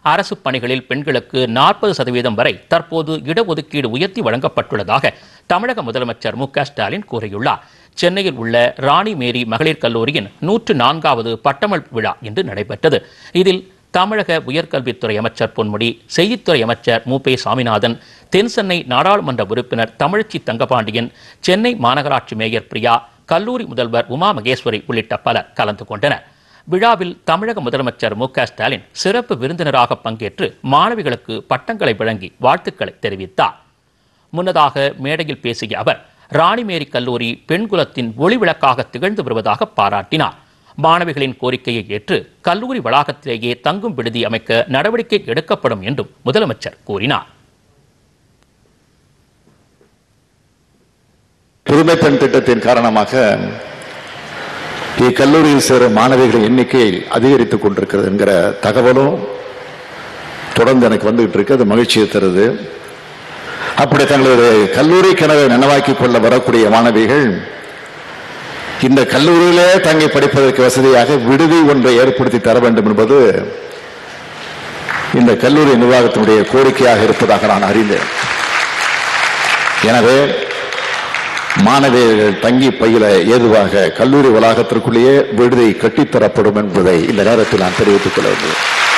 அரசு பணிகளில் பெண்களுக்கு நாற்பது சதவீதம் வரை தற்போது இடஒதுக்கீடு உயர்த்தி வழங்கப்பட்டுள்ளதாக தமிழக முதலமைச்சர் மு க ஸ்டாலின் கூறியுள்ளார் சென்னையில் உள்ள ராணி மேரி மகளிர் கல்லூரியின் நூற்று நான்காவது பட்டமல் விழா இன்று நடைபெற்றது இதில் தமிழக உயர்கல்வித்துறை அமைச்சர் பொன்முடி செய்தித்துறை அமைச்சர் மு பே சாமிநாதன் தென்சென்னை நாடாளுமன்ற உறுப்பினர் தமிழச்சி தங்கபாண்டியன் சென்னை மாநகராட்சி மேயர் பிரியா கல்லூரி முதல்வர் உமா மகேஸ்வரி உள்ளிட்ட பலர் கலந்து கொண்டனர் விழாவில் தமிழக முதலமைச்சர் மு க ஸ்டாலின் சிறப்பு விருந்தினராக பங்கேற்று மாணவிகளுக்கு பட்டங்களை வழங்கி வாழ்த்துக்களை தெரிவித்தார் முன்னதாக மேடையில் பேசிய அவர் ராணிமேரி கல்லூரி பெண்குலத்தின் ஒளிவிளக்காக திகழ்ந்து வருவதாக பாராட்டினார் மாணவிகளின் கோரிக்கையை ஏற்று கல்லூரி வளாகத்திலேயே தங்கும் விடுதி அமைக்க நடவடிக்கை எடுக்கப்படும் என்றும் முதலமைச்சர் கூறினார் புதுமை பெண் திட்டத்தின் காரணமாக இக்கல்லூரியில் சேரும் மாணவிகளின் எண்ணிக்கை அதிகரித்துக் கொண்டிருக்கிறது என்கிற தகவலும் தொடர்ந்து எனக்கு வந்துகிட்டு இருக்கு அது மகிழ்ச்சியை தருது அப்படி தங்களது கல்லூரி கனவை நனவாக்கிக் கொள்ள வரக்கூடிய மாணவிகள் இந்த கல்லூரியிலே தங்கி படிப்பதற்கு வசதியாக விடுதி ஒன்றை ஏற்படுத்தி தர வேண்டும் என்பது இந்த கல்லூரி நிர்வாகத்தினுடைய கோரிக்கையாக இருப்பதாக நான் அறிந்தேன் எனவே மாணவியர்கள் தங்கி பயில ஏதுவாக கல்லூரி வளாகத்திற்குள்ளேயே விடுதி கட்டித்தரப்படும் என்பதை இந்த நேரத்தில் நான் தெரிவித்துக் கொள்ள வேண்டும்